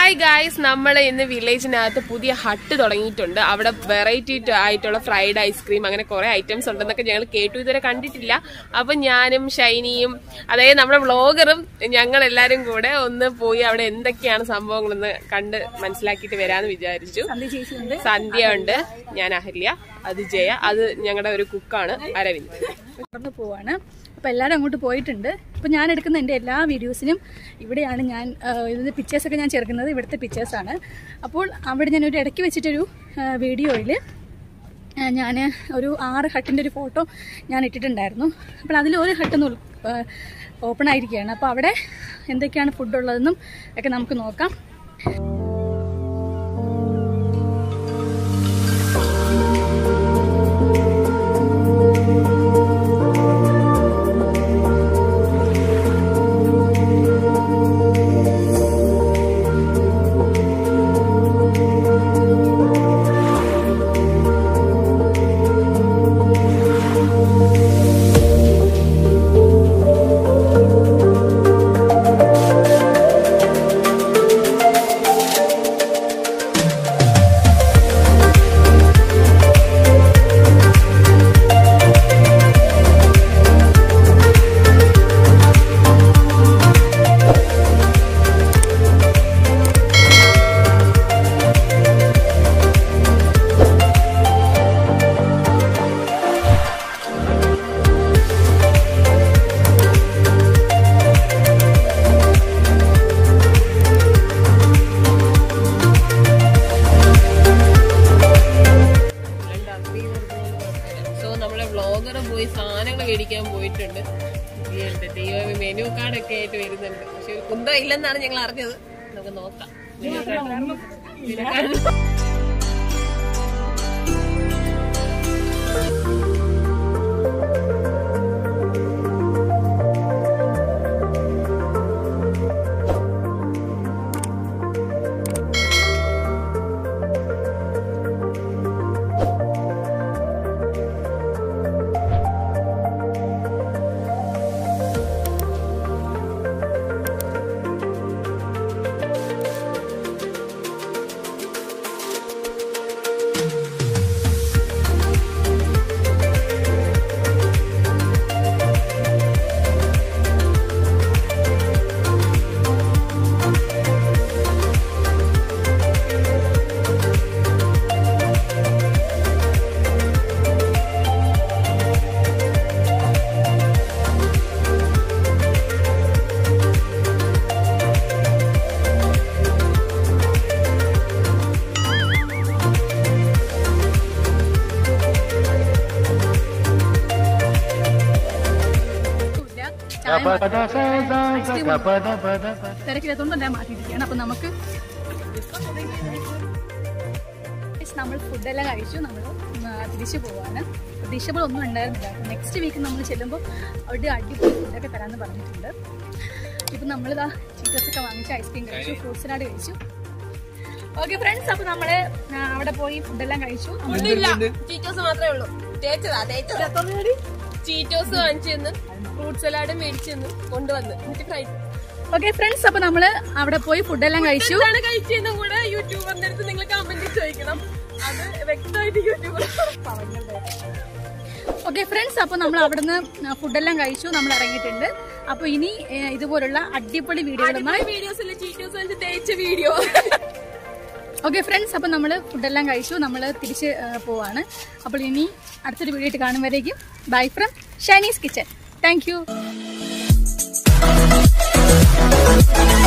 hi guys നമ്മൾ ഇന്ന് വില്ലേജിനകത്ത് പുതിയ ഹട്ട് തുടങ്ങിയിട്ടുണ്ട് അവിടെ വെറൈറ്റി ആയിട്ടുള്ള ഫ്രൈഡ് ഐസ്ക്രീം അങ്ങനെ കുറെ ഐറ്റംസ് ഉണ്ടെന്നൊക്കെ ഞങ്ങൾ കേട്ടു ഇതുവരെ കണ്ടിട്ടില്ല അപ്പൊ ഞാനും ഷൈനിയും അതായത് നമ്മുടെ വ്ളോഗറും ഞങ്ങൾ എല്ലാരും കൂടെ ഒന്ന് പോയി അവിടെ എന്തൊക്കെയാണ് സംഭവങ്ങളെന്ന് കണ്ട് മനസ്സിലാക്കിയിട്ട് വരാന്ന് വിചാരിച്ചു സന്ധ്യ ചേച്ചിയുണ്ട് സന്ധ്യ ഉണ്ട് ഞാൻ അഹല്യ അത് ജയ അത് ഞങ്ങളുടെ ഒരു കുക്കാണ് അരവിന്ദ് നടന്നു പോവാണ് അപ്പോൾ എല്ലാവരും അങ്ങോട്ട് പോയിട്ടുണ്ട് അപ്പോൾ ഞാൻ എടുക്കുന്ന എൻ്റെ എല്ലാ വീഡിയോസിനും ഇവിടെയാണ് ഞാൻ ആ, ഇതിൻ്റെ പിക്ചേഴ്സൊക്കെ ഞാൻ ചേർക്കുന്നത് ഇവിടുത്തെ പിക്ചേഴ്സാണ് അപ്പോൾ അവിടെ ഞാൻ ഒരു ഇടയ്ക്ക് വെച്ചിട്ടൊരു വീഡിയോയിൽ ഞാൻ ഒരു ആറ് ഹട്ടിൻ്റെ ഒരു ഫോട്ടോ ഞാൻ ഇട്ടിട്ടുണ്ടായിരുന്നു അപ്പോൾ അതിൽ ഒരു ഹട്ടൊന്ന് ഓപ്പൺ ആയിരിക്കുകയാണ് അപ്പോൾ അവിടെ എന്തൊക്കെയാണ് ഫുഡ് ഉള്ളതെന്നും ഒക്കെ നമുക്ക് നോക്കാം സോ നമ്മളെ വ്ളോഗർ പോയി സാധനങ്ങൾ മേടിക്കാൻ പോയിട്ടുണ്ട് എന്റെ ദൈവം മെനു കാർഡൊക്കെ ആയിട്ട് വരുന്നുണ്ട് പക്ഷെ ഒരു കുന്തം ഇല്ലെന്നാണ് ഞങ്ങൾ അറിഞ്ഞത് നമുക്ക് നോക്കാം തിരക്കില്ലാത്തതുകൊണ്ട് ഞാൻ മാറ്റിയിരിക്കുകയാണ് അപ്പം നമുക്ക് നമ്മൾ ഫുഡെല്ലാം കഴിച്ചു നമ്മൾ തിരിച്ചു പോവാണ് പ്രതീക്ഷകൾ ഒന്നും ഉണ്ടായിരുന്നില്ല നെക്സ്റ്റ് വീക്ക് നമ്മൾ ചെല്ലുമ്പോൾ അവിടെ അടിപൊളി ഫുഡൊക്കെ തരാമെന്ന് പറഞ്ഞിട്ടുണ്ട് ഇപ്പം നമ്മളിതാ ചീറ്റസ് ഒക്കെ വാങ്ങിച്ചു ഐസ്ക്രീം കഴിച്ചു ഫ്രൂട്ട് സലാഡ് കഴിച്ചു ഓക്കെ ഫ്രണ്ട്സ് അപ്പോൾ നമ്മൾ അവിടെ പോയി ഫുഡെല്ലാം കഴിച്ചു ചീറ്റോസ് മാത്രമേ ഉള്ളൂ തേച്ചതാ തേച്ചതാ ചീറ്റോസ് വാങ്ങിച്ചു തന്ന് ഫ്രൂട്ട് സലാഡ് മേടിച്ചു തന്ന് കൊണ്ടുവന്ന് എന്നിട്ട് ഫ്രൈ ഓക്കെ ഫ്രണ്ട്സ് അപ്പോൾ നമ്മൾ അവിടെ പോയി ഫുഡെല്ലാം കഴിച്ചു എന്താണ് കഴിച്ചതെന്നും കൂടെ യൂട്യൂബറിന്റെ അടുത്ത് നിങ്ങൾ കമന്റ് ചോദിക്കണം അത് വ്യക്തമായിട്ട് യൂട്യൂബർ ഓക്കെ ഫ്രണ്ട്സ് അപ്പോൾ നമ്മൾ അവിടുന്ന് ഫുഡെല്ലാം കഴിച്ചു നമ്മൾ ഇറങ്ങിയിട്ടുണ്ട് അപ്പോൾ ഇനി ഏഹ്, ഇതുപോലുള്ള അടിപൊളി വീഡിയോകളുമായി വീഡിയോസിൽ ചീറ്റോസ് വാങ്ങിച്ച് തേച്ച വീഡിയോ ഓക്കെ ഫ്രണ്ട്സ് അപ്പോൾ നമ്മൾ ഫുഡെല്ലാം കഴിച്ചു നമ്മൾ തിരിച്ച് ഏഹ്, പോവാണ് അപ്പോൾ ഇനി അടുത്തൊരു വീഡിയോ ആയിട്ട് കാണുമ്പോഴേക്കും bye from Shiny's kitchen thank U